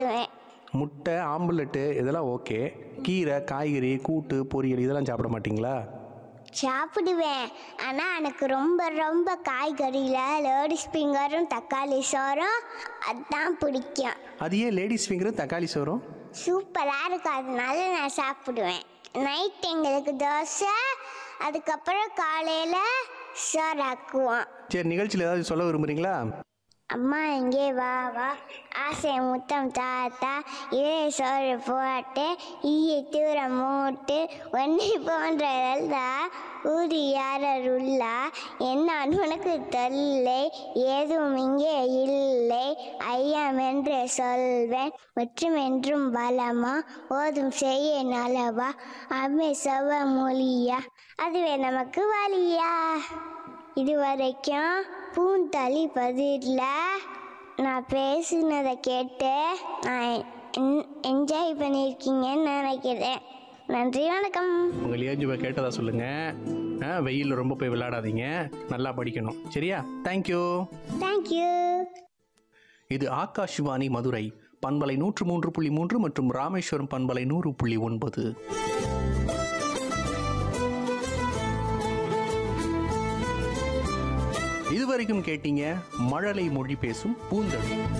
முட்டை ஆம்புலெட்டு இதெல்லாம் ஓகே கீரை காய்கறி கூட்டு பொரியல் இதெல்லாம் சாப்பிட மாட்டீங்களா சாப்பிடுவேன் ஆனால் எனக்கு ரொம்ப ரொம்ப காய்கறியில் லேடிஸ் ஃபிங்கரும் தக்காளி சோறும் அதான் பிடிக்கும் அது ஏன் லேடிஸ் ஃபிங்கரும் தக்காளி சோறும் சூப்பராக இருக்கும் அதனால நான் சாப்பிடுவேன் நைட் எங்களுக்கு தோசை அதுக்கப்புறம் காலையில் சோறாக்குவோம் சரி நிகழ்ச்சியில் ஏதாவது சொல்ல விரும்புறீங்களா அம்மா இங்கே வா வா ஆசை முத்தம் தாத்தா இதே சோறு போட்டு ஈய தூர மூட்டு ஒன்றை போன்றதல்தா ஊதி யாரருள்ளா என்னான் உனக்கு தொல்லை ஏதும் இங்கே இல்லை ஐயம் என்று சொல்வேன் மற்றும் என்றும் பலமா ஓதும் செய்ய நலவா அம்மை செவ மொழியா அதுவே நமக்கு வழியா இதுவரைக்கும் பூந்தளி பதிரில் நான் பேசுனதை கேட்டு நான் என்ஜாய் பண்ணியிருக்கீங்கன்னு நினைக்கிறேன் நன்றி வணக்கம் உங்கள் ஏஜுவை கேட்டதா சொல்லுங்கள் வெயிலில் ரொம்ப போய் விளையாடாதீங்க நல்லா படிக்கணும் சரியா தேங்க்யூ தேங்க்யூ இது ஆகாஷ்வாணி மதுரை பண்பலை நூற்று மூன்று புள்ளி மூன்று மற்றும் ராமேஸ்வரம் பண்பலை நூறு புள்ளி ஒன்பது இதுவரைக்கும் கேட்டீங்க மழலை மொழி பேசும் பூந்தொழி